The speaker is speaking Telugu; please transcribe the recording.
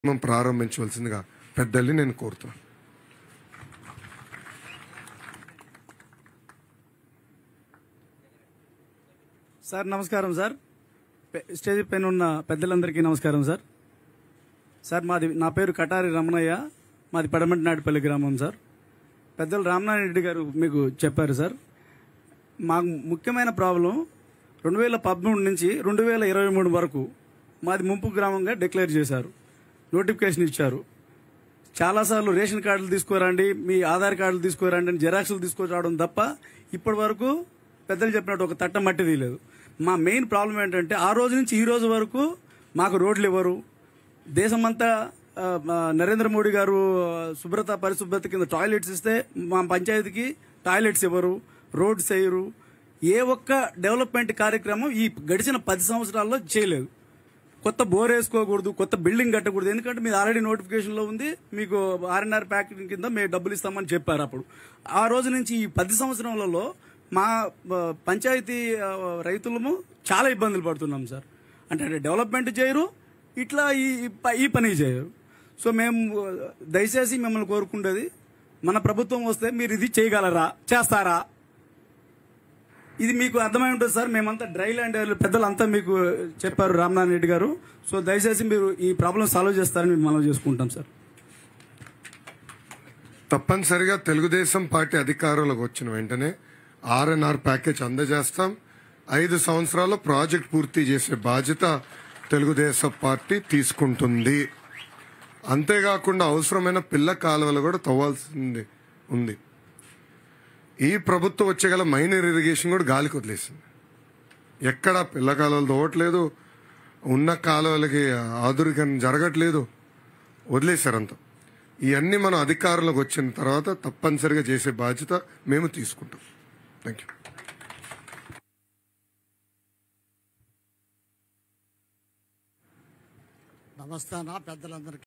మనం ప్రారంభించవలసిందిగా పెద్దల్ని నేను కోరుతున్నాను సార్ నమస్కారం సార్ పె- స్టేజ్ పైన ఉన్న పెద్దలందరికీ నమస్కారం సార్ సార్ మాది నా పేరు కటారి రమణయ్య మాది పడమంటి నాటిపల్లి గ్రామం సార్ పెద్దలు రామనారాయణ రెడ్డి గారు మీకు చెప్పారు సార్ మాకు ముఖ్యమైన ప్రాబ్లం రెండు వేల పదమూడు నుంచి రెండు వేల ఇరవై మూడు వరకు మాది ముంపు గ్రామంగా డిక్లేర్ చేశారు నోటిఫికేషన్ ఇచ్చారు చాలాసార్లు రేషన్ కార్డులు తీసుకురండి మీ ఆధార్ కార్డులు తీసుకురండి అని జెరాక్స్లు తీసుకురావడం తప్ప ఇప్పటి వరకు పెద్దలు చెప్పినట్టు ఒక తట్ట మట్టి తీయలేదు మా మెయిన్ ప్రాబ్లం ఏంటంటే ఆ రోజు నుంచి ఈ రోజు వరకు మాకు రోడ్లు ఇవ్వరు దేశమంతా ఆ, మా నరేంద్ర మోడీ గారు ఆ, శుభ్రత పరిశుభ్రత కింద టాయిలెట్స్ ఇస్తే మా పంచాయతీకి టాయిలెట్స్ ఇవ్వరు రోడ్స్ వేయరు ఏ ఒక్క డెవలప్మెంట్ కార్యక్రమం ఈ గడిచిన పది సంవత్సరాల్లో చేయలేదు కొత్త బోర్ వేసుకోకూడదు కొత్త బిల్డింగ్ కట్టకూడదు ఎందుకంటే మీరు ఆల్రెడీ నోటిఫికేషన్లో ఉంది మీకు ఆర్ఎన్ఆర్ ప్యాకెట్ కింద మేము డబ్బులు ఇస్తామని చెప్పారు అప్పుడు ఆ రోజు నుంచి ఈ పది సంవత్సరాలలో మా ఆ, పంచాయతీ ఆ, రైతులము చాలా ఇబ్బందులు పడుతున్నాం సార్ అంటే డెవలప్మెంట్ చేయరు ఇట్లా ఈ ఈ ప- ఈ పని చేయరు సో మేము ఆ, దయచేసి మిమ్మల్ని కోరుకుండేది మన ప్రభుత్వం వస్తే మీరు ఇది చేయగలరా చేస్తారా ఇది మీకు అర్థమై ఉంటుంది సార్ మేమంతా డ్రై ల్యాండ్ పెద్దలంతా మీకు చెప్పారు రామనారాయణ రెడ్డి గారు సో దయచేసి మీరు ఈ ప్రాబ్లం సాల్వ్ చేస్తారని మేము మనం చేసుకుంటాం సార్ తప్పనిసరిగా తెలుగుదేశం పార్టీ అధికారంలోకి వచ్చిన వెంటనే ఆర్ఎన్ఆర్ ప్యాకేజ్ అందజేస్తాం ఐదు సంవత్సరాల్లో ప్రాజెక్ట్ పూర్తి చేసే బాధ్యత తెలుగుదేశం పార్టీ తీసుకుంటుంది అంతేకాకుండా అవసరమైన పిల్ల కాలువలు కూడా తవ్వాల్సింది ఉంది ఈ ప్రభుత్వం వచ్చేగల మైనర్ ఇరిగేషన్ కూడా గాలికి వదిలేసింది ఎక్కడ పిల్ల కాలువలు తవ్వట్లేదు ఉన్న కాలువలకి ఆధునికం జరగట్లేదు వదిలేశారంతా ఇవన్నీ మనం అధికారంలోకి వచ్చిన తర్వాత తప్పనిసరిగా చేసే బాధ్యత మేము తీసుకుంటాం థ్యాంక్ యూ నమస్తే అన్న పెద్దలందరికీ